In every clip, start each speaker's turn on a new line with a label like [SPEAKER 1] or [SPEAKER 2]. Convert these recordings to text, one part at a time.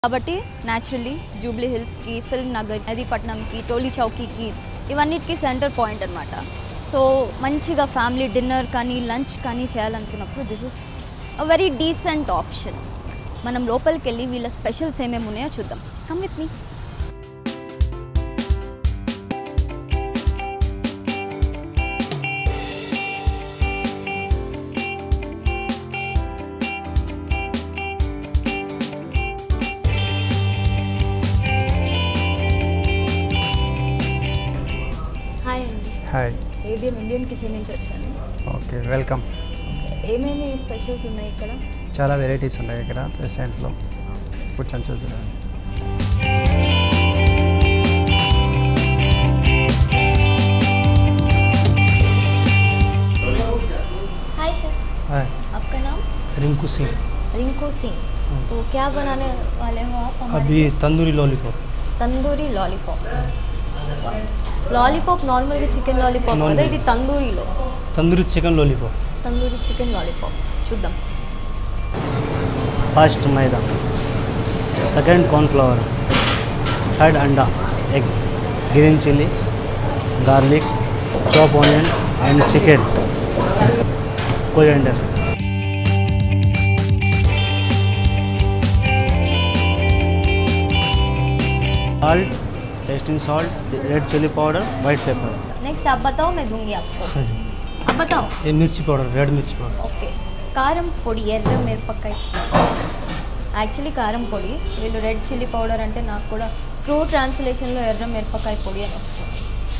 [SPEAKER 1] కాబట్టి న్యాచురల్లీ జూబ్లీ హిల్స్కి ఫిల్మ్ నగర్ నదీపట్నంకి టోలీ చౌకీకి ఇవన్నిటికీ సెంటర్ పాయింట్ అనమాట సో మంచిగా ఫ్యామిలీ డిన్నర్ కానీ లంచ్ కానీ చేయాలనుకున్నప్పుడు this is a very decent option మనం లోపలికి వెళ్ళి వీళ్ళ స్పెషల్స్ ఏమేమి ఉన్నాయో చూద్దాం కమ్ విత్ మీ హాయ్ అండి
[SPEAKER 2] హాయ్
[SPEAKER 1] ఏబిఎన్ ఇండియన్ కిచెన్ నుంచి వచ్చాను
[SPEAKER 2] ఓకే వెల్కమ్
[SPEAKER 1] ఏమేమి స్పెషల్స్ ఉన్నాయి ఇక్కడ
[SPEAKER 2] చాలా వెరైటీస్ ఉన్నాయి ఇక్కడ రెస్టారెంట్లో కూర్చొని చూసారు
[SPEAKER 1] हाय सर
[SPEAKER 2] హాయ్
[SPEAKER 1] आपका नाम
[SPEAKER 3] रिंकू सिंह
[SPEAKER 1] रिंकू सिंह तो क्या बनाने वाले हो आप हमारे
[SPEAKER 3] अभी tandoori lollipop
[SPEAKER 1] tandoori lollipop lollipop నార్మల్గా చికెన్ లాలీపాప్ కదా
[SPEAKER 3] Non-veg.
[SPEAKER 1] ఇది తందూరిలో
[SPEAKER 3] tandoori chicken lollipop
[SPEAKER 1] tandoori chicken lollipop చూద్దాం
[SPEAKER 4] first maida second cornflour third anda egg green chilli garlic chop onion and chicken coriander salt tasting salt red chilli powder white pepper
[SPEAKER 1] next आप बताओ मैं दूंगी आपको अब बताओ
[SPEAKER 3] ये मिर्ची पाउडर रेड मिर्ची पाउडर
[SPEAKER 1] ఓకే కారం పొడి ఎర్ర మిరపకాయ యాక్చువల్లీ కారం పొడి వీళ్ళు రెడ్ చిల్లీ పౌడర్ అంటే నాకు కూడా ట్రూ ట్రాన్స్లేషన్లో ఎర్ర మిరపకాయ పొడి అని వస్తుంది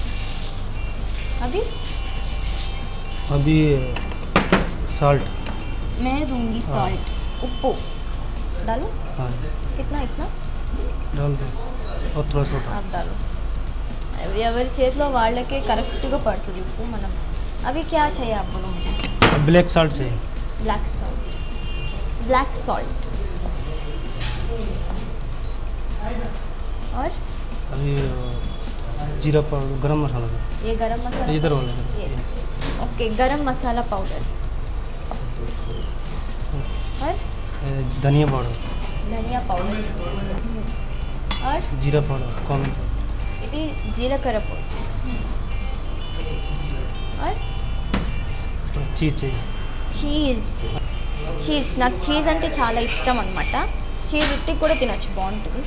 [SPEAKER 1] అది
[SPEAKER 3] अभी सॉल्ट
[SPEAKER 1] మే दूंगी సాల్ట్ ఉప్పు डालो
[SPEAKER 3] हाँ
[SPEAKER 1] कितना इतना
[SPEAKER 3] डाल दो और थोड़ा सा उठा
[SPEAKER 1] आप डालो అవి ఎవరి చేతిలో వాళ్ళకే కరెక్ట్గా పడుతుంది ఉప్పు మనం అవి క్యా చేయ आप बोलो मुझे
[SPEAKER 3] ब्लैक सॉल्ट चाहिए
[SPEAKER 1] ब्लैक सॉल्ट ब्लैक सॉल्ट और
[SPEAKER 3] अभी जीरा पाउडर गरम मसाला दो।
[SPEAKER 1] ये गरम मसाला
[SPEAKER 3] इधर वाला
[SPEAKER 1] ये
[SPEAKER 3] इधर।
[SPEAKER 1] ओके गरम मसाला पाउडर और
[SPEAKER 3] ये धनिया पाउडर
[SPEAKER 1] धनिया पाउडर और
[SPEAKER 3] जीरा पाउडर कॉर्न पाउडर
[SPEAKER 1] ఇది జీలకర్ర పొడి और
[SPEAKER 3] और चीज चाहिए
[SPEAKER 1] చీజ్ చీజ్ నాకు చీజ్ అంటే చాలా ఇష్టం అనమాట చీజ్ ఉట్టి కూడా తినొచ్చు బాగుంటుంది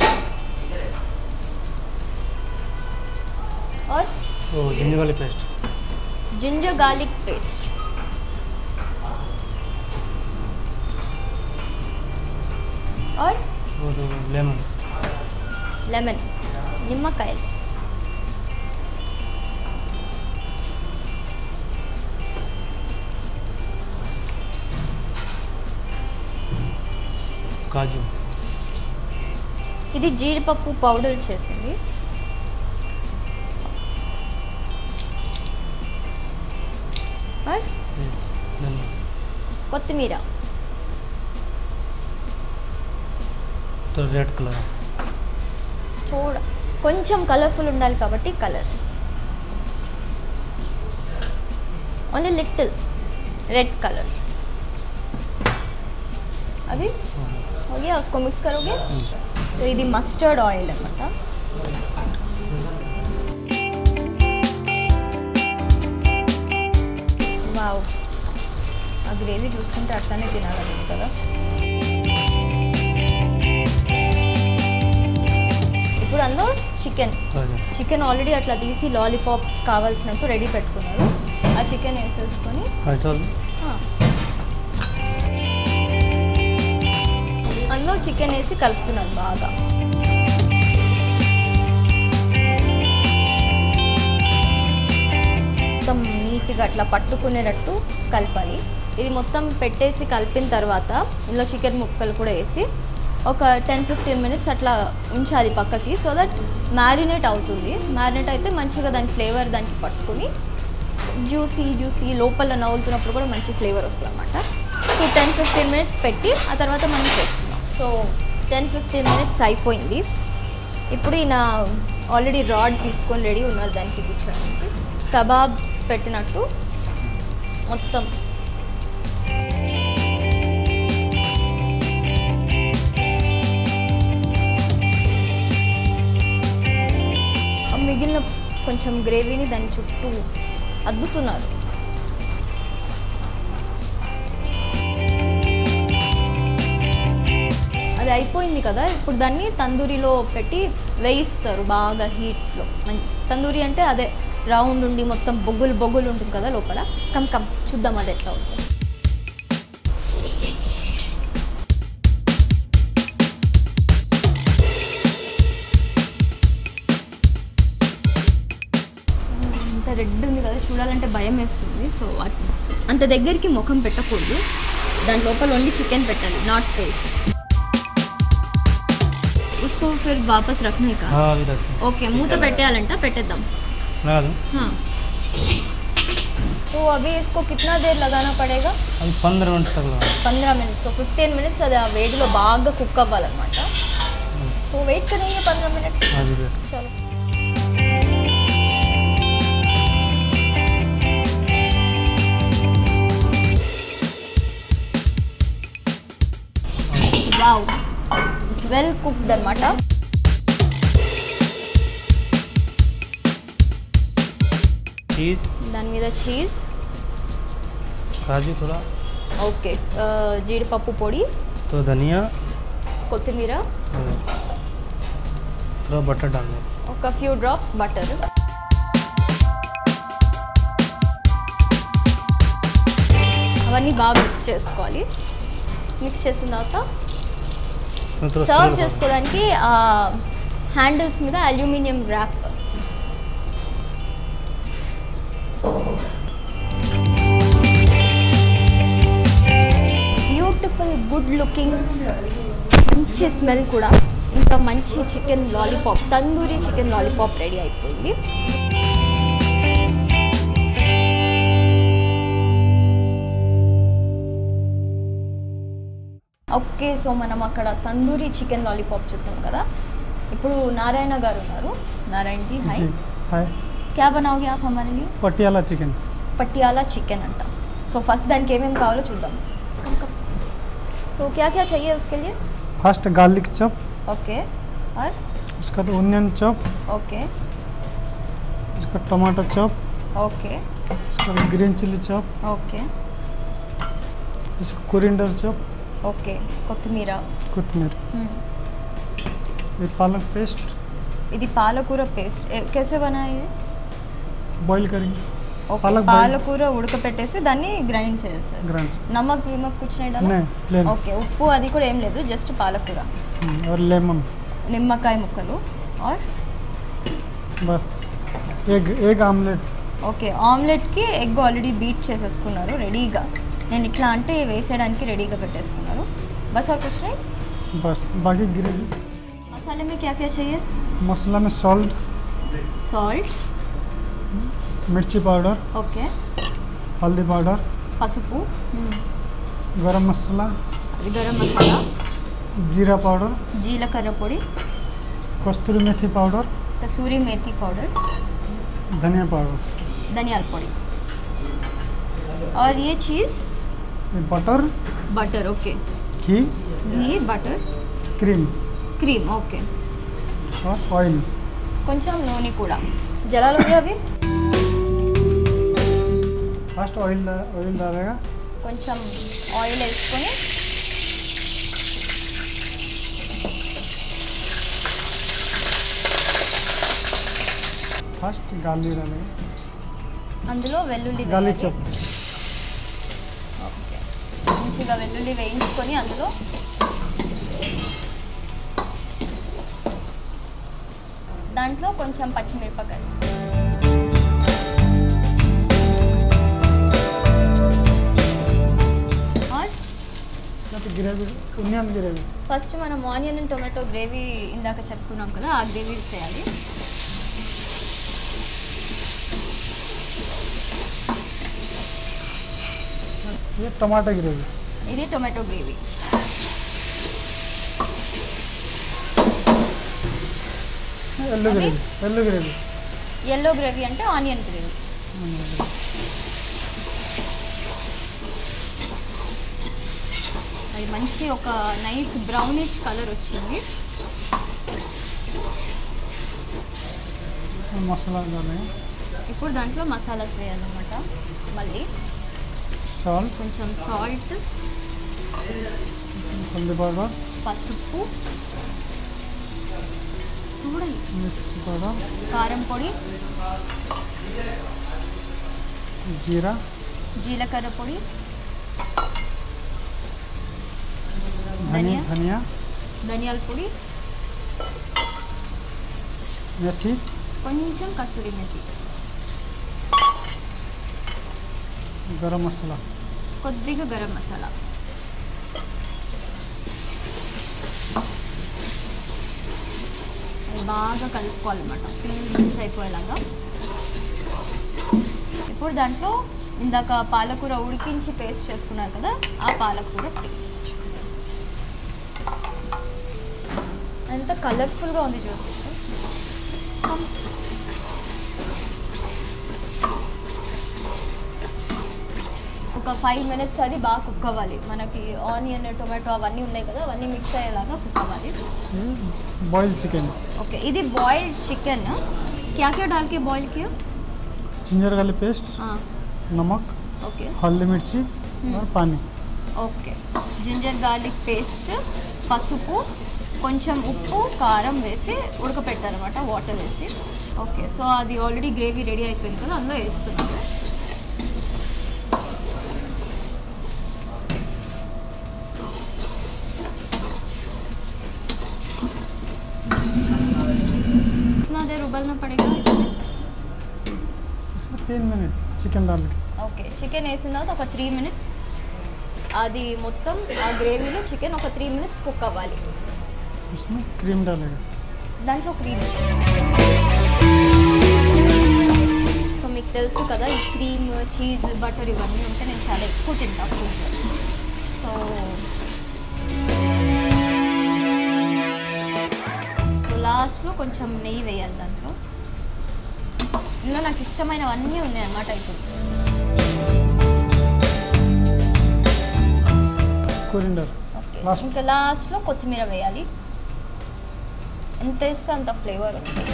[SPEAKER 1] और
[SPEAKER 3] वो जिंजर वाली पेस्ट
[SPEAKER 1] जिंजर गार्लिक पेस्ट और
[SPEAKER 3] वो तो लेमन
[SPEAKER 1] లెమన్ నిమ్మకాయలు
[SPEAKER 3] काजू
[SPEAKER 1] ఇది జీడిపప్పు పౌడర్ చేసింది और
[SPEAKER 3] ये धनिया
[SPEAKER 1] కొత్తిమీర
[SPEAKER 3] तो रेड कलर
[SPEAKER 1] చూడ కొంచెం కలర్ఫుల్ ఉండాలి కాబట్టి colour only little red colour అవి हो गया उसको मिक्स करोगे సో ఇది మస్టర్డ్ ఆయిల్ అనమాట వావ్ ఆ గ్రేవీ చూస్తుంటే అట్లానే తినాలని కదా ఇప్పుడు అందులో చికెన్ చికెన్ ఆల్రెడీ అట్లా తీసి లాలీపాప్ కావాల్సినట్టు రెడీ పెట్టుకున్నారు ఆ చికెన్ వేసేసుకొని
[SPEAKER 3] हटा दो
[SPEAKER 1] ఆ. అందులో చికెన్ వేసి కలుపుతున్నాడు బాగా మొత్తం నీట్గా అట్లా పట్టుకునేటట్టు కలపాలి ఇది మొత్తం పెట్టేసి కలిపిన తర్వాత ఇందులో చికెన్ ముక్కలు కూడా వేసి ఒక టెన్ ఫిఫ్టీన్ మినిట్స్ అట్లా ఉంచాలి పక్కకి సో దట్ మ్యారినేట్ అవుతుంది మ్యారినేట్ అయితే మంచిగా దాని ఫ్లేవర్ దానికి పట్టుకుని జ్యూసీ జ్యూసీ లోపల నవ్వుతున్నప్పుడు కూడా మంచి ఫ్లేవర్ వస్తుంది అనమాట సో టెన్ ఫిఫ్టీన్ మినిట్స్ పెట్టి ఆ తర్వాత మనం చేస్తున్నాం సో టెన్ ఫిఫ్టీన్ మినిట్స్ అయిపోయింది ఇప్పుడు ఈయన ఆల్రెడీ రాడ్ తీసుకొని రెడీ ఉన్నారు దానికి కూర్చోడానికి కబాబ్స్ పెట్టినట్టు మొత్తం కొంచెం గ్రేవీని దాని చుట్టూ అద్దుతున్నారు అది అయిపోయింది కదా ఇప్పుడు దాన్ని తందూరిలో పెట్టి వేయిస్తారు బాగా హీట్లో తందూరి అంటే అదే రౌండ్ ఉండి మొత్తం బొగ్గులు బొగ్గులు ఉంటుంది కదా లోపల కమ్ కమ్ చూద్దాం అది ఎట్లా ఉంటుంది అంత రెడ్ ఉంది కదా చూడాలంటే భయం వేస్తుంది సో అట్- అంత దగ్గరికి ముఖం పెట్టకూడదు దాని లోపల ఓన్లీ చికెన్ పెట్టాలి నాట్ ఫేస్ उसको फिर वापस रखने का
[SPEAKER 3] हाँ अभी रखते
[SPEAKER 1] ఓకే మూత పెట్టేయాలంట పెట్టేద్దాం
[SPEAKER 3] हैं लगा दूँ
[SPEAKER 1] हाँ तो अभी इसको कितना देर लगाना पड़ेगा
[SPEAKER 3] अभी पंद्रह मिनट तक लगा
[SPEAKER 1] पंद्रह मिनट సో ఫిఫ్టీన్ మినిట్స్ అది ఆ వేడిలో బాగా కుక్ అవ్వాలన్నమాట సో వెయిట్ కरेंगे पंद्रह मिनट
[SPEAKER 3] हाँ जी वेट
[SPEAKER 1] चलो వావ్ వెల్ కుక్డ్ అనమాట
[SPEAKER 3] चीज़
[SPEAKER 1] దాని మీద చీజ్
[SPEAKER 3] काजू थोड़ा
[SPEAKER 1] ఓకే జీడిపప్పు పొడి
[SPEAKER 3] तो धनिया
[SPEAKER 1] కొత్తిమీర
[SPEAKER 3] और थोड़ा बटर डालना
[SPEAKER 1] ఒక ఫ్యూ డ్రాప్స్ బటర్ అవన్నీ బాగా మిక్స్ చేసుకోవాలి మిక్స్ చేసిన తర్వాత
[SPEAKER 3] उसमें थोड़ा
[SPEAKER 1] సర్వ్
[SPEAKER 3] salt
[SPEAKER 1] చేసుకోవడానికి ఆ హ్యాండిల్స్ మీద aluminium wrap beautiful good looking మంచి స్మెల్ కూడా ఇంకా మంచి chicken lollipop tandoori chicken lollipop ready అయిపోయింది ఓకే సో మనం అక్కడ తందూరి చికెన్ లాలీపాప్ చూసాం కదా ఇప్పుడు నారాయణ గారు ఉన్నారు నారాయణ జీ హాయ్
[SPEAKER 2] जी हाय
[SPEAKER 1] క్యా बनाओगे आप हमारे लिए
[SPEAKER 2] पटियाला चिकन
[SPEAKER 1] పటియాలా చికెన్ అంట సో ఫస్ట్ దానికి ఏమేమి కావాలో చూద్దాం సో క్యా క్యా चाहिए उसके लिए
[SPEAKER 2] फर्स्ट गार्लिक चॉप
[SPEAKER 1] ओके और
[SPEAKER 2] उसका तो ऑनियन चॉप
[SPEAKER 1] ओके
[SPEAKER 2] उसका टमाटर चॉप
[SPEAKER 1] ओके
[SPEAKER 2] उसका ग्रीन चिली चॉप
[SPEAKER 1] ओके
[SPEAKER 2] उसका कोरिएंडर चॉप
[SPEAKER 1] ओके కొత్తిమీర
[SPEAKER 2] कोथमीर
[SPEAKER 1] Hmm.
[SPEAKER 2] ये पालक पेस्ट
[SPEAKER 1] ఇది పాలకూర పేస్ట్ कैसे बनाए ये
[SPEAKER 2] बॉईल करेंगे
[SPEAKER 1] ఓకే
[SPEAKER 2] పాలక్ boil.
[SPEAKER 1] పాలకూర ఉడకపెట్టేసి దాన్ని గ్రైండ్ చేస్తారు
[SPEAKER 2] ग्राइंड
[SPEAKER 1] నమక్ విమక్ కుచ్ नहीं डाला
[SPEAKER 2] नहीं प्लेन
[SPEAKER 1] ఓకే ఉప్పు అది కూడా ఏం లేదు జస్ట్ పాలకూర
[SPEAKER 2] और लेमन
[SPEAKER 1] నిమ్మకాయ ముక్కలు ఆర్
[SPEAKER 2] बस एग एग आमलेट
[SPEAKER 1] ఓకే ఆమ్లెట్కి ఎగ్ ఆల్రెడీ బీట్ చేసేసుకున్నారు రెడీగా నేను ఇట్లా అంటే వేసేయడానికి రెడీగా పెట్టేసుకున్నారు బస్ और कुछ नहीं
[SPEAKER 2] बस बाकी ग्रेवी
[SPEAKER 1] मसाले में क्या क्या चाहिए
[SPEAKER 2] मसाला में सॉल्ट
[SPEAKER 1] సాల్ట్
[SPEAKER 2] मिर्ची पाउडर
[SPEAKER 1] ఓకే
[SPEAKER 2] हल्दी पाउडर
[SPEAKER 1] పసుపు మ్మ్.
[SPEAKER 2] गरम मसाला
[SPEAKER 1] అది గరం మసాలా
[SPEAKER 2] जीरा पाउडर
[SPEAKER 1] జీలకర్ర పొడి
[SPEAKER 2] कस्तूरी मेथी पाउडर
[SPEAKER 1] కసూరి మేతి పౌడర్
[SPEAKER 2] धनिया पाउडर
[SPEAKER 1] ధనియాల పొడి और ये चीज़
[SPEAKER 2] ये बटर
[SPEAKER 1] बटर ओके
[SPEAKER 2] घी
[SPEAKER 1] घी बटर
[SPEAKER 2] क्रीम
[SPEAKER 1] క్రీమ్ ఓకే
[SPEAKER 2] और ऑयल
[SPEAKER 1] కొంచెం నూనె కూడా జలాలు ఉంది అవి
[SPEAKER 2] फर्स्ट ऑयल ऑयल डालेगा
[SPEAKER 1] కొంచెం ఆయిల్ వేసుకొని
[SPEAKER 2] फर्स्ट गार्लिक डालेगा
[SPEAKER 1] అందులో వెల్లుల్లి
[SPEAKER 2] गार्लिक
[SPEAKER 1] వేయాలి.
[SPEAKER 2] चॉप
[SPEAKER 1] ఓకే మంచిగా వెల్లుల్లి వేయించుకొని అందులో దాంట్లో కొంచెం పచ్చిమిరపకాయలు और
[SPEAKER 2] గ్రేవీ ఆనియన్ గ్రేవీ
[SPEAKER 1] ఫస్ట్ మనం ఆనియన్ అండ్ టొమాటో గ్రేవీ ఇందాక చెప్పుకున్నాం కదా ఆ గ్రేవీ చేయాలి
[SPEAKER 2] ये टमाटर ग्रेवी
[SPEAKER 1] ఇది టొమాటో గ్రేవీ
[SPEAKER 2] ఎల్లో
[SPEAKER 1] అవి?
[SPEAKER 2] Gravy yellow gravy
[SPEAKER 1] yellow gravy అంటే ఆనియన్ గ్రేవీ అది మంచి ఒక నైస్ బ్రౌనిష్ కలర్ వచ్చింది
[SPEAKER 2] मसाला डालेंगे
[SPEAKER 1] ఇప్పుడు దాంట్లో మసాలాస్ వేయాలన్నమాట మళ్ళీ
[SPEAKER 2] सॉल्ट
[SPEAKER 1] కొంచెం సాల్ట్
[SPEAKER 2] हल्दी पाउडर
[SPEAKER 1] పసుపు కూడా
[SPEAKER 2] मिर्ची पाउडर
[SPEAKER 1] కారం పొడి
[SPEAKER 2] जीरा
[SPEAKER 1] జీలకర్ర పొడి
[SPEAKER 2] धनिया
[SPEAKER 1] धनिया।
[SPEAKER 2] धनिया
[SPEAKER 1] ధనియాల పొడి
[SPEAKER 2] मेथी
[SPEAKER 1] కొంచెం కసూరి మెతి
[SPEAKER 2] गरम मसाला
[SPEAKER 1] కొద్దిగా గరం మసాలా అది బాగా కలుపుకోవాలన్నమాట ఫుల్ మిక్స్ అయిపోయేలాగా ఇప్పుడు దాంట్లో ఇందాక పాలకూర ఉడికించి పేస్ట్ చేసుకున్నారు కదా ఆ పాలకూర పేస్ట్ ఎంత కలర్ఫుల్గా ఉంది చూసి ఒక ఫైవ్ మినిట్స్ అది బాగా కుక్ అవ్వాలి మనకి ఆనియన్ టొమాటో అవన్నీ ఉన్నాయి కదా అవన్నీ మిక్స్ అయ్యేలాగా కుక్ అవ్వాలి
[SPEAKER 2] बॉइल चिकन
[SPEAKER 1] ఓకే ఇది బాయిల్డ్ చికెన్ क्या क्या डाल के बॉईल किया
[SPEAKER 2] जिंजर गार्लिक पेस्ट
[SPEAKER 1] हाँ
[SPEAKER 2] नमक
[SPEAKER 1] ఓకే
[SPEAKER 2] हल्दी मिर्ची और पानी
[SPEAKER 1] ఓకే జింజర్ గార్లిక్ పేస్ట్ పసుపు కొంచెం ఉప్పు కారం వేసి ఉడకపెట్టారనమాట వాటర్ వేసి ఓకే సో అది ఆల్రెడీ గ్రేవీ రెడీ అయిపోయింది కదా అందులో వేస్తున్నాను कितना देर उबलना पड़ेगा इसमें
[SPEAKER 2] इसमें तीन मिनट चिकन डाल के
[SPEAKER 1] ఓకే చికెన్ వేసిన తర్వాత ఒక త్రీ మినిట్స్ అది మొత్తం ఆ గ్రేవీలో చికెన్ ఒక త్రీ మినిట్స్ కుక్ అవ్వాలి
[SPEAKER 2] उसमें क्रीम डालेगा
[SPEAKER 1] దాంట్లో క్రీమ్ సో మీకు తెలుసు కదా ఈ క్రీమ్ చీజ్ బటర్ ఇవన్నీ ఉంటే నేను చాలా ఎక్కువ తింటా ఫుడ్ సో లాస్ట్లో కొంచెం నెయ్యి వేయాలి దాంట్లో ఇందులో నాకు ఇష్టమైనవన్నీ ఉన్నాయి అన్నమాట ఇప్పుడు
[SPEAKER 2] कोरिंडर
[SPEAKER 1] ఓకే
[SPEAKER 2] Last.
[SPEAKER 1] ఇంకా లాస్ట్లో కొత్తిమీర వేయాలి ఎంత వేస్తే అంత ఫ్లేవర్ వస్తుంది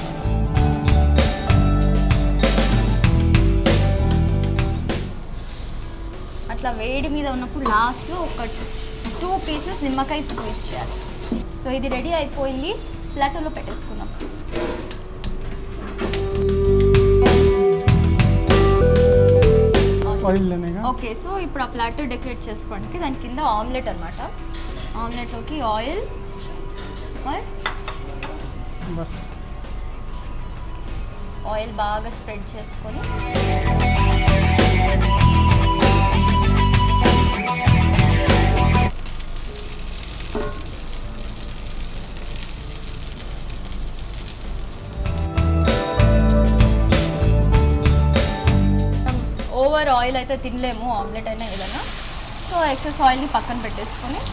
[SPEAKER 1] అట్లా వేడి మీద ఉన్నప్పుడు లాస్ట్లో ఒక టూ పీసెస్ నిమ్మకాయ స్క్వీజ్ చేయాలి సో ఇది రెడీ అయిపోయింది ప్లాటోలో పెట్టేసుకుందాం
[SPEAKER 2] ऑयल लेने का
[SPEAKER 1] ఓకే సో ఇప్పుడు ఆ ప్లాటర్ డెకరేట్ చేసుకోవడానికి దాని కింద ఆమ్లెట్ అనమాట ఆమ్లెట్లోకి ఆయిల్ ఆర్
[SPEAKER 2] बस
[SPEAKER 1] ఆయిల్ బాగా స్ప్రెడ్ చేసుకొని ఓవర్ ఆయిల్ అయితే తినలేము ఆమ్లెట్ అయినా ఏదైనా సో ఎక్సెస్ ఆయిల్ని పక్కన పెట్టేసుకొని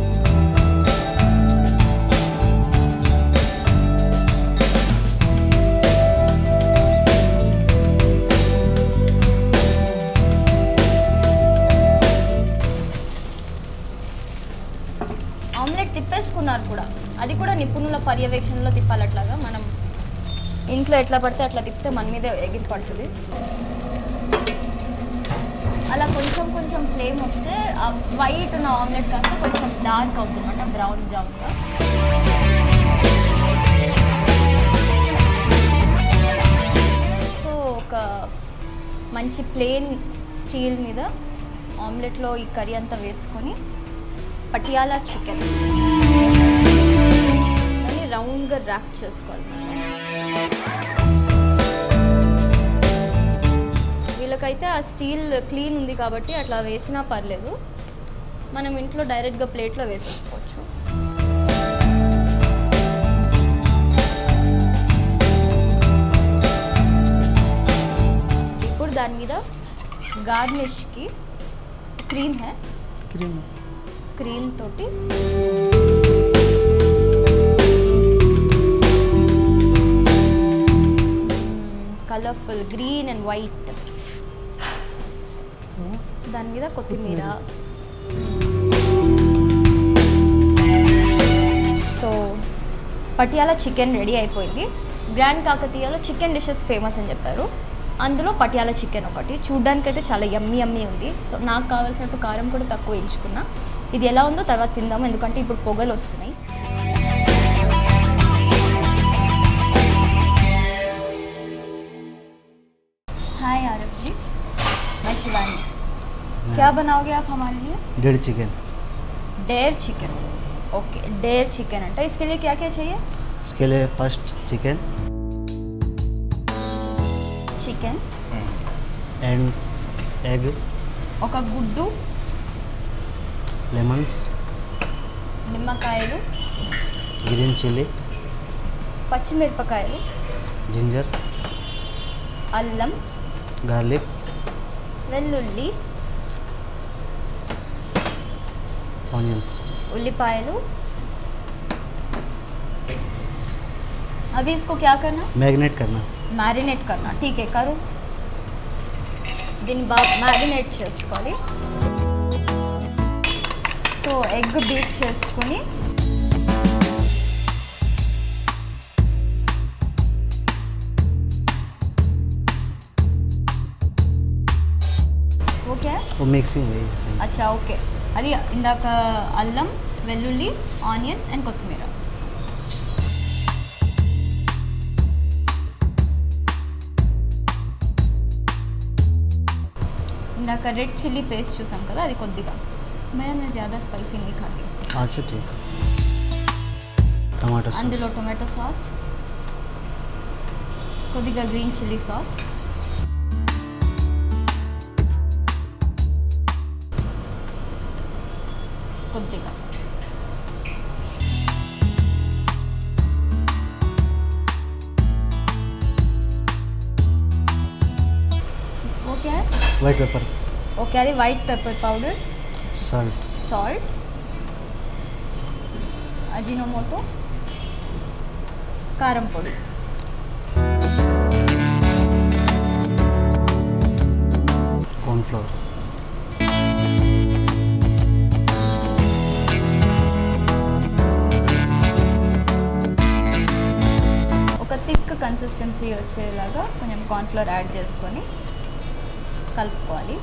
[SPEAKER 1] ఆమ్లెట్ తిప్పేసుకున్నారు కూడా అది కూడా నిపుణుల పర్యవేక్షణలో తిప్పాలి అట్లాగా మనం ఇంట్లో ఎట్లా పడితే అట్లా తిప్పితే మన మీదే ఎగిరి పడుతుంది అలా కొంచెం కొంచెం ఫ్లేమ్ వస్తే ఆ వైట్ ఉన్న ఆమ్లెట్ కాస్త కొంచెం డార్క్ అవుతుంది అనమాట బ్రౌన్ బ్రౌన్గా సో ఒక మంచి ప్లేన్ స్టీల్ మీద ఆమ్లెట్లో ఈ కర్రీ అంతా వేసుకొని పటియాలా చికెన్ దాన్ని రౌండ్గా ర్యాప్ చేసుకోవాలి వీళ్ళకైతే ఆ స్టీల్ క్లీన్ ఉంది కాబట్టి అట్లా వేసినా పర్లేదు మనం ఇంట్లో డైరెక్ట్గా ప్లేట్లో వేసేసుకోవచ్చు ఇప్పుడు దాని మీద గార్నిష్కి క్రీమ్ హే
[SPEAKER 2] क्रीम
[SPEAKER 1] క్రీమ్ తోటి కలర్ఫుల్ గ్రీన్ అండ్ వైట్
[SPEAKER 2] तो
[SPEAKER 1] దాని మీద కొత్తిమీర సో పటియాలా చికెన్ రెడీ అయిపోయింది గ్రాండ్ కాకతీయలో చికెన్ డిషెస్ ఫేమస్ అని చెప్పారు అందులో పటియాల చికెన్ ఒకటి చూడ్డానికి అయితే చాలా యమ్మీ యమ్మీ ఉంది సో నాకు కావాల్సినట్టు కారం కూడా తక్కువ ఎంచుకున్నా ఇది ఎలా ఉందో తర్వాత తిందాము ఎందుకంటే ఇప్పుడు పొగలు వస్తున్నాయి हाय आरव जी मैं शिवानी क्या बनाओगे आप हमारे लिए
[SPEAKER 4] डेढ़ chicken
[SPEAKER 1] dare chicken okay dare chicken अंटा इसके लिए क्या क्या चाहिए
[SPEAKER 4] इसके लिए first chicken
[SPEAKER 1] chicken
[SPEAKER 4] and egg
[SPEAKER 1] ఒక గుడ్డు
[SPEAKER 4] लेमन्स
[SPEAKER 1] నిమ్మకాయలు
[SPEAKER 4] ग्रीन चिली
[SPEAKER 1] పచ్చిమిరపకాయలు
[SPEAKER 4] जिंजर
[SPEAKER 1] అల్లం
[SPEAKER 4] गार्लिक
[SPEAKER 1] వెల్లుల్లి
[SPEAKER 4] ऑनियंस
[SPEAKER 1] उल्लिपायलू अभी इसको क्या करना
[SPEAKER 4] मैरिनेट करना
[SPEAKER 1] మ్యారినేట్ కన్నా ఠీకే కరు దీన్ని బాగా మ్యారినేట్ చేసుకోవాలి సో ఎగ్ బీట్ చేసుకుని ఓకే
[SPEAKER 4] वो मिक्सिंग वही है same.
[SPEAKER 1] అచ్చా ఓకే అది ఇందాక అల్లం వెల్లుల్లి ఆనియన్స్ అండ్ కొత్తిమీర ఇందాక రెడ్ చిల్లీ పేస్ట్ చూసాం కదా అది కొద్దిగా मैं मैं ज़्यादा స్పైసీ नहीं खाती
[SPEAKER 4] अच्छा ठीक टमाटो
[SPEAKER 1] అందులో
[SPEAKER 4] सॉस
[SPEAKER 1] టొమాటో సాస్ కొద్దిగా గ్రీన్ చిల్లీ సాస్ కొద్దిగా ఓకే
[SPEAKER 4] वाइट पेपर
[SPEAKER 1] ఓకే అది white pepper powder
[SPEAKER 4] salt
[SPEAKER 1] salt Ajinomoto కారం పొడి
[SPEAKER 4] कॉर्नफ्लोर
[SPEAKER 1] ఒక థిక్ కన్సిస్టెన్సీ వచ్చేలాగా కొంచెం కార్న్ఫ్లోర్ యాడ్ చేసుకొని కలుపుకోవాలి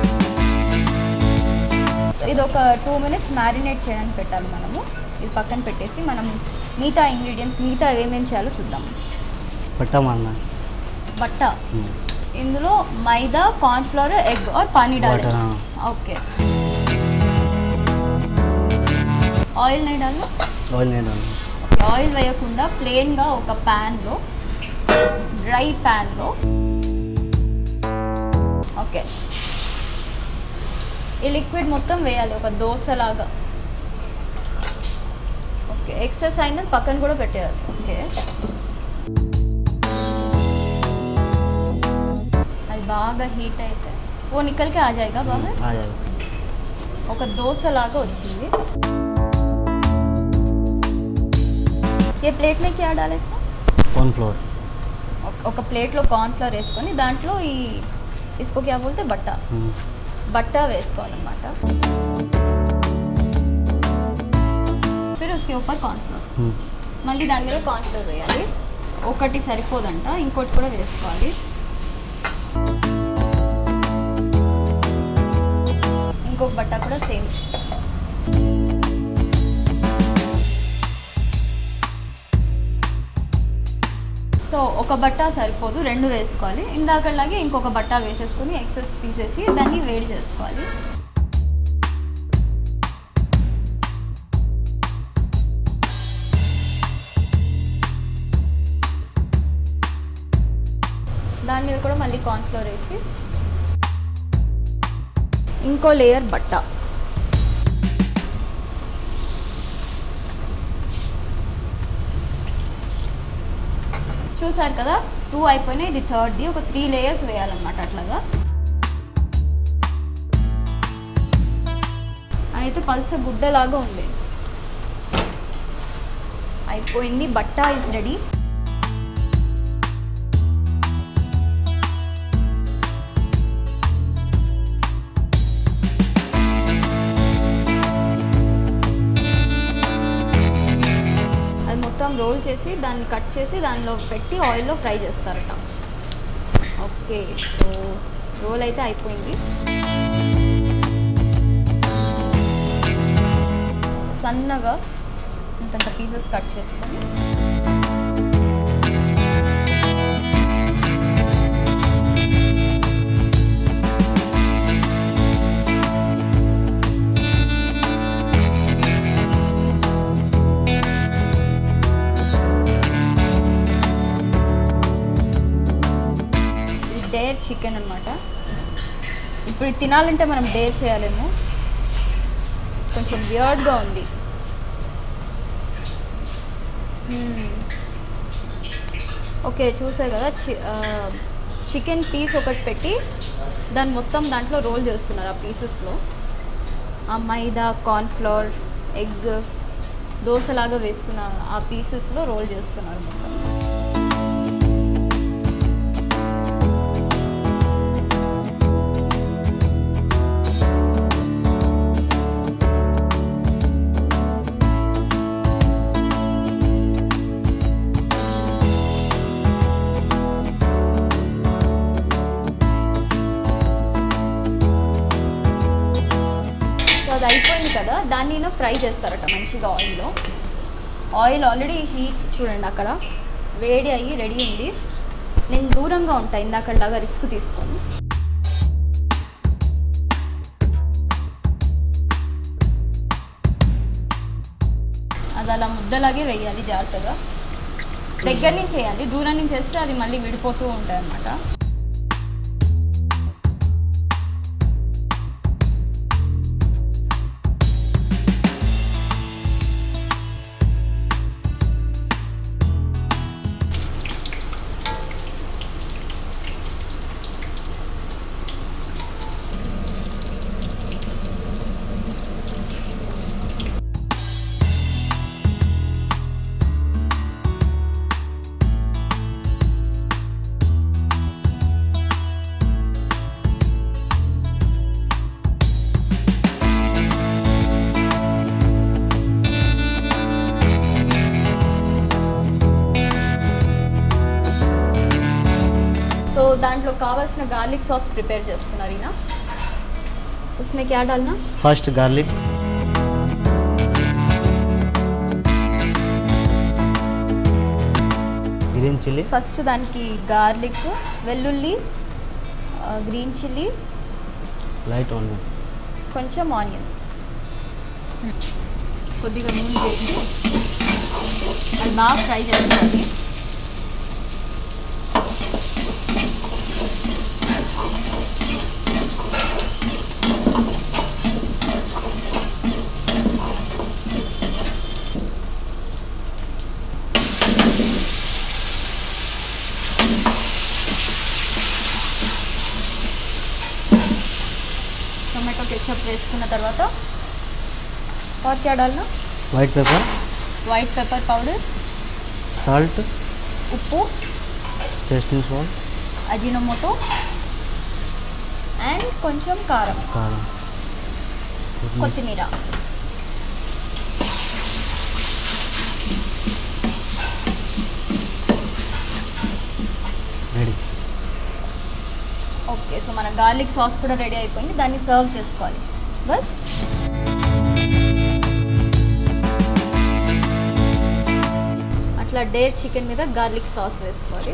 [SPEAKER 1] సో ఇది ఒక టూ మినిట్స్ మ్యారినేట్ చేయడానికి పెట్టాలి మనము ఇది పక్కన పెట్టేసి మనం మిగతా ఇంగ్రీడియంట్స్ మిగతా ఏమేమి చేయాలో చూద్దాం
[SPEAKER 4] पट्टा मारना है
[SPEAKER 1] బట్ట
[SPEAKER 4] हम्म,
[SPEAKER 1] ఇందులో మైదా కార్న్ఫ్లోర్ ఎగ్ ఆర్ పానీ డాలి
[SPEAKER 4] Water, हाँ.
[SPEAKER 1] ఓకే ఆయిల్ नहीं डालो
[SPEAKER 4] ऑयल नहीं डालना
[SPEAKER 1] ఆయిల్ వేయకుండా ప్లెయిన్గా ఒక ప్యాన్లో డ్రై ప్యాన్లో ఓకే ఈ లిక్విడ్ మొత్తం వేయాలి ఒక దోశలాగా ఓకే ఎక్సెస్ అయినది పక్కన కూడా పెట్టేయాలి ఓకే అది బాగా హీట్ అయితే ఓ నిక్కల్కి ఆ జాయిగా బాగా
[SPEAKER 4] आ जाएगा
[SPEAKER 1] ఒక దోశలాగా వచ్చింది ఏ ప్లేట్ में क्या डाले थे
[SPEAKER 4] कॉर्नफ्लोर
[SPEAKER 1] ఒక- ఒక ప్లేట్లో కార్న్ఫ్లవర్ వేసుకొని దాంట్లో ఈ ఇసుకో క్యా బోల్తే బట్ట
[SPEAKER 4] हम्म,
[SPEAKER 1] బట్ట వేసుకోవాలన్నమాట ఫిర్ ఉస్కే ఊపర్ కార్న్ఫ్లవర్
[SPEAKER 4] हम्म,
[SPEAKER 1] మళ్ళీ దాని మీద కార్న్ఫ్లవర్ వేయాలి ఒకటి సరిపోదంట ఇంకోటి కూడా వేసుకోవాలి ఇంకొక బట్ట కూడా సేమ్ సో ఒక బట్ట సరిపోదు రెండు వేసుకోవాలి ఇందాకలాగే ఇంకొక బట్ట వేసేసుకొని ఎక్సెస్ తీసేసి దాన్ని వేడి చేసుకోవాలి దాని మీద కూడా మళ్ళీ కార్న్ఫ్లోర్ వేసి ఇంకో లేయర్ బట్ట చూసారు కదా టూ అయిపోయినాయి ఇది థర్డ్ది ఒక త్రీ లేయర్స్ వేయాలన్నమాట అట్లాగా అయితే పల్స గుడ్డలాగా ఉంది అయిపోయింది బట్ట ఇస్ రెడీ అది మొత్తం రోల్ చేసి దాన్ని కట్ చేసి దానిలో పెట్టి ఆయిల్లో ఫ్రై చేస్తారట ఓకే సో రోల్ అయితే అయిపోయింది సన్నగా ఇంతంత పీసెస్ కట్ చేసుకొని ఇది డేర్ చికెన్ అనమాట ఇప్పుడు ఇది తినాలంటే మనం డేర్ చేయాలేమో కొంచెం వియర్డ్గా ఉంది మ్మ్. ఓకే చూసారు కదా చి చికెన్ పీస్ ఒకటి పెట్టి దాన్ని మొత్తం దాంట్లో రోల్ చేస్తున్నారు ఆ పీసెస్లో ఆ మైదా కార్న్ఫ్లవర్ ఎగ్ దోశలాగా వేసుకున్న ఆ పీసెస్లో రోల్ చేస్తున్నారు మొత్తం సో అది అయిపోయింది కదా దాన్ని నేను ఫ్రై చేస్తారట మంచిగా ఆయిల్లో ఆయిల్ ఆల్రెడీ హీట్ చూడండి అక్కడ వేడి అయ్యి రెడీ ఉంది నేను దూరంగా ఉంటాను ఇందాకలాగా రిస్క్ తీసుకొని అది అలా ముద్దలాగే వేయాలి జాగ్రత్తగా దగ్గర నుంచి వేయాలి దూరం నుంచి వేస్తే అది మళ్ళీ విడిపోతూ ఉంటాయి అన్నమాట సో దాంట్లో కావాల్సిన గార్లిక్ సాస్ ప్రిపేర్ చేస్తున్నారు ఈయన उसमें क्या डालना
[SPEAKER 4] first garlic green chilli
[SPEAKER 1] first దానికి గార్లిక్ వెల్లుల్లి గ్రీన్ చిల్లీ
[SPEAKER 4] लाइट ऑनियन
[SPEAKER 1] కొంచెం ఆనియన్ కొద్దిగా నూనె వేసి అది బాగా ఫ్రై చేసుకోవాలి టొమాటో కెచప్ వేసుకున్న తర్వాత और क्या डालना
[SPEAKER 4] white pepper
[SPEAKER 1] white pepper powder
[SPEAKER 4] salt
[SPEAKER 1] ఉప్పు
[SPEAKER 4] टेस्टिंग सॉल्ट
[SPEAKER 1] అజినోమోటో అండ్ కొంచెం కారం
[SPEAKER 4] కారం
[SPEAKER 1] కొత్తిమీర
[SPEAKER 4] రెడీ
[SPEAKER 1] ఓకే సో మన గార్లిక్ సాస్ కూడా రెడీ అయిపోయింది దాన్ని సర్వ్ చేసుకోవాలి బస్ అట్లా డేర్ చికెన్ మీద గార్లిక్ సాస్ వేసుకోవాలి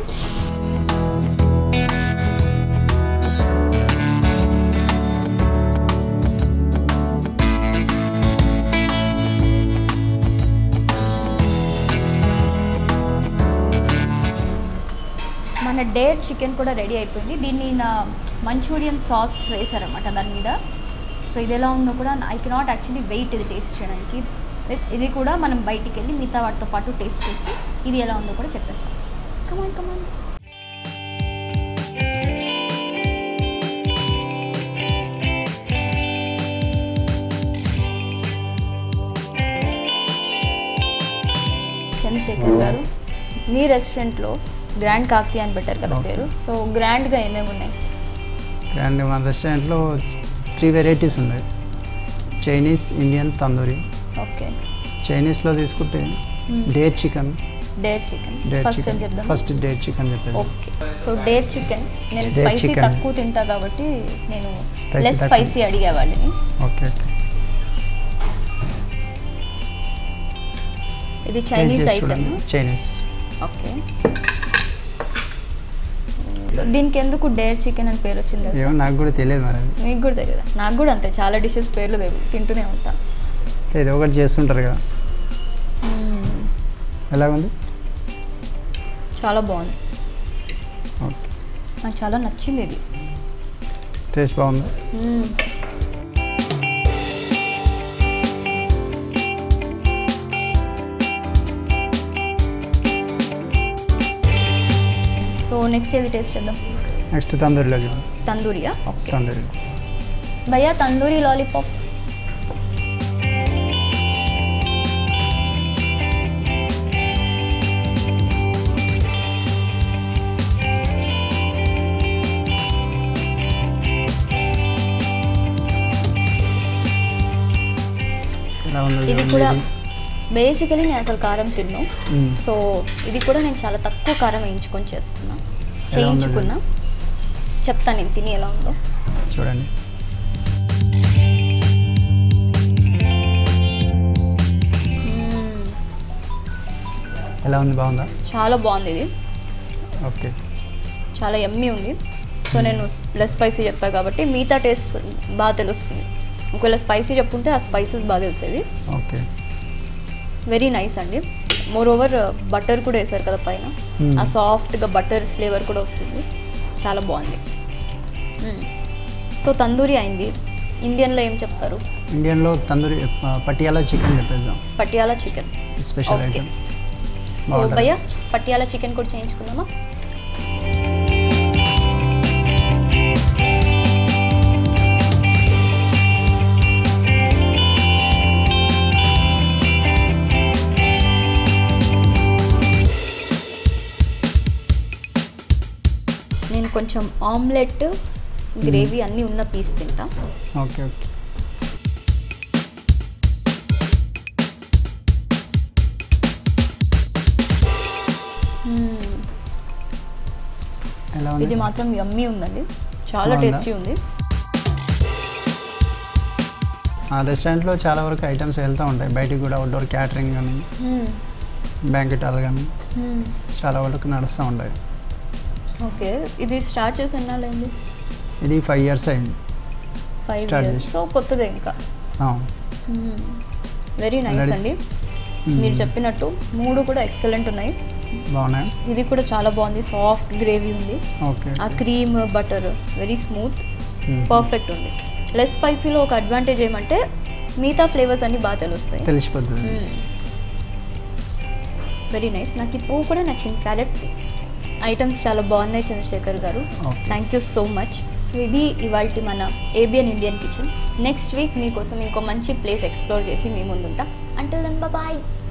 [SPEAKER 1] మన డేర్ చికెన్ కూడా రెడీ అయిపోయింది దీన్ని నా మంచూరియన్ సాస్ వేశారనమాట దాని మీద సో ఇది ఎలా ఉందో కూడా ఐ కెనాట్ యాక్చువల్లీ వెయిట్ ఇది టేస్ట్ చేయడానికి ఇది- ఇది కూడా మనం బయటికి వెళ్ళి మిగతా వాటితో పాటు టేస్ట్ చేసి ఇది ఎలా ఉందో కూడా చెప్పేస్తాం కమాన్ కమాన్ చంద్రశేఖర్ గారు మీ రెస్టారెంట్లో గ్రాండ్ కాక్తి అని పెట్టారు కదా
[SPEAKER 2] Okay.
[SPEAKER 1] పేరు సో గ్రాండ్గా ఏమేమి ఉన్నాయి
[SPEAKER 2] అండ్ మన రెస్టారెంట్లో త్రీ వెరైటీస్ ఉన్నాయి చైనీస్ ఇండియన్ తందూరి
[SPEAKER 1] ఓకే
[SPEAKER 2] చైనీస్లో తీసుకుంటే dare chicken
[SPEAKER 1] dare chicken
[SPEAKER 2] dare
[SPEAKER 1] first ఏం
[SPEAKER 2] చికెన్
[SPEAKER 1] చెప్దాం
[SPEAKER 2] ఫస్ట్ డేర్ చికెన్ చెప్పేది
[SPEAKER 1] ఓకే సో డేర్ చికెన్ నేను
[SPEAKER 2] Dare
[SPEAKER 1] స్పైసీ
[SPEAKER 2] chicken.
[SPEAKER 1] తక్కువ తింటా కాబట్టి నేను
[SPEAKER 2] Spicy
[SPEAKER 1] లెస్
[SPEAKER 2] తక్కువ.
[SPEAKER 1] స్పైసీ అడిగే వాళ్ళని
[SPEAKER 2] ఓకే ఓకే
[SPEAKER 1] ఇది Chinese item
[SPEAKER 2] Chinese
[SPEAKER 1] okay so దీనికి ఎందుకు డేర్ చికెన్ అని పేరు వచ్చింది తెలుసా?
[SPEAKER 2] ఏమో నాకు కూడా తెలియదు మరి అది
[SPEAKER 1] మీకు కూడా తెలియదా నాకు కూడా అంతే చాలా డిషెస్ పేర్లు తెలియదు తింటూనే ఉంటా
[SPEAKER 2] ఏదో ఒకటి చేస్తుంటారు కదా
[SPEAKER 1] మ్మ్.
[SPEAKER 2] ఎలా ఉంది
[SPEAKER 1] చాలా బాగుంది
[SPEAKER 2] ఓకే
[SPEAKER 1] నాకు చాలా నచ్చింది ఇది
[SPEAKER 2] టేస్ట్ బాగుంది
[SPEAKER 1] మ్మ్. సో నెక్స్ట్ ఏది టేస్ట్ చేద్దాం
[SPEAKER 2] నెక్స్ట్ తందూరిలో చూద్దాం
[SPEAKER 1] తందూరియా ఓకే
[SPEAKER 2] తందూరి
[SPEAKER 1] భయ్యా తందూరి లాలీపాప్
[SPEAKER 2] ఎలా ఉంది
[SPEAKER 1] ఇది
[SPEAKER 2] చూడండి
[SPEAKER 1] కూడా
[SPEAKER 2] ఇది.
[SPEAKER 1] బేసికలీ నేను అసలు కారం తిన్ను
[SPEAKER 2] మ్మ్.
[SPEAKER 1] సో ఇది కూడా నేను చాలా తక్కువ కారం వేయించుకొని చేసుకున్నా
[SPEAKER 2] ఉందో
[SPEAKER 1] చేయించుకున్నా చెప్తాను నేను తిని ఎలా ఉందో
[SPEAKER 2] చూడండి
[SPEAKER 1] మ్మ్.
[SPEAKER 2] ఎలా ఉంది బాగుందా
[SPEAKER 1] చాలా బాగుంది ఇది
[SPEAKER 2] ఓకే
[SPEAKER 1] చాలా ఎమ్మీ ఉంది సో నేను లెస్ స్పైసీ చెప్పా కాబట్టి మిగతా టేస్ట్ బాగా తెలుస్తుంది ఒకవేళ స్పైసీ చెప్పుంటే ఆ స్పైసెస్ బాగా తెలిసేది
[SPEAKER 2] ఓకే
[SPEAKER 1] వెరీ నైస్ అండి మోర్ ఓవర్ బటర్ కూడా వేసారు కదా పైన
[SPEAKER 2] Hmm.
[SPEAKER 1] ఆ సాఫ్ట్గా బటర్ ఫ్లేవర్ కూడా వస్తుంది చాలా బాగుంది సో తందూరి అయింది ఇండియన్లో ఏం చెప్తారు
[SPEAKER 2] ఇండియన్లో తందూరి ఆ, పటియాలా చికెన్ చెప్పేద్దాం
[SPEAKER 1] Patiala chicken
[SPEAKER 2] special
[SPEAKER 1] okay
[SPEAKER 2] item
[SPEAKER 1] so
[SPEAKER 2] బాగుంటుంది.
[SPEAKER 1] భయ్య పటియాలా చికెన్ కూడా చేయించుకుందామా నేను కొంచెం ఆమ్లెట్ గ్రేవీ అన్నీ ఉన్న పీస్ తింటా
[SPEAKER 2] ఓకే ఓకే
[SPEAKER 1] మ్మ్.
[SPEAKER 2] ఎలా ఉంది
[SPEAKER 1] ఇది మాత్రం యమ్మీ ఉందండి చాలా
[SPEAKER 2] బాగుందా?
[SPEAKER 1] టేస్టీ ఉంది
[SPEAKER 2] ఆ రెస్టారెంట్లో చాలా వరకు ఐటమ్స్ వెళ్తూ ఉంటాయి బయటికి కూడా అవుట్డోర్ క్యాటరింగ్ కానీ
[SPEAKER 1] మ్మ్.
[SPEAKER 2] బ్యాంకెట్ హాల్ కానీ
[SPEAKER 1] మ్మ్.
[SPEAKER 2] చాలా వరకు నడుస్తూ ఉంటాయి
[SPEAKER 1] ఓకే ఇది స్టార్ట్ చేసి ఎన్నాళ్ళైంది
[SPEAKER 2] ఇది ఫైవ్ ఇయర్స్ అయింది
[SPEAKER 1] ఫైవ్
[SPEAKER 2] Start
[SPEAKER 1] ఇయర్స్
[SPEAKER 2] చేసి.
[SPEAKER 1] సో కొత్తదే ఇంకా
[SPEAKER 2] ఆ,
[SPEAKER 1] వెరీ నైస్
[SPEAKER 2] Already-
[SPEAKER 1] అండి మీరు చెప్పినట్టు మూడు కూడా ఎక్సలెంట్ ఉన్నాయి
[SPEAKER 2] బాగున్నాయి
[SPEAKER 1] ఇది కూడా చాలా బాగుంది సాఫ్ట్ గ్రేవీ ఉంది
[SPEAKER 2] ఓకే
[SPEAKER 1] ఆ క్రీమ్ బటర్ వెరీ స్మూత్
[SPEAKER 2] మ్మ్.
[SPEAKER 1] పర్ఫెక్ట్ ఉంది లెస్ స్పైసీలో ఒక అడ్వాంటేజ్ ఏమంటే మిగతా ఫ్లేవర్స్ అన్ని బాగా తెలుస్తాయి
[SPEAKER 2] తెలిసిపోతుంది
[SPEAKER 1] వెరీ నైస్ నాకు ఈ పువ్వు కూడా నచ్చింది క్యారెట్ ఐటమ్స్ చాలా బాగున్నాయి చంద్రశేఖర్ గారు
[SPEAKER 2] Okay.
[SPEAKER 1] Thank you so much so ఇది ఇవాళ మన ABN Indian kitchen next week మీకోసం ఇంకో మంచి ప్లేస్ ఎక్స్ప్లోర్ చేసి మీ ముందుంటా అంటే దెన్ బాయ్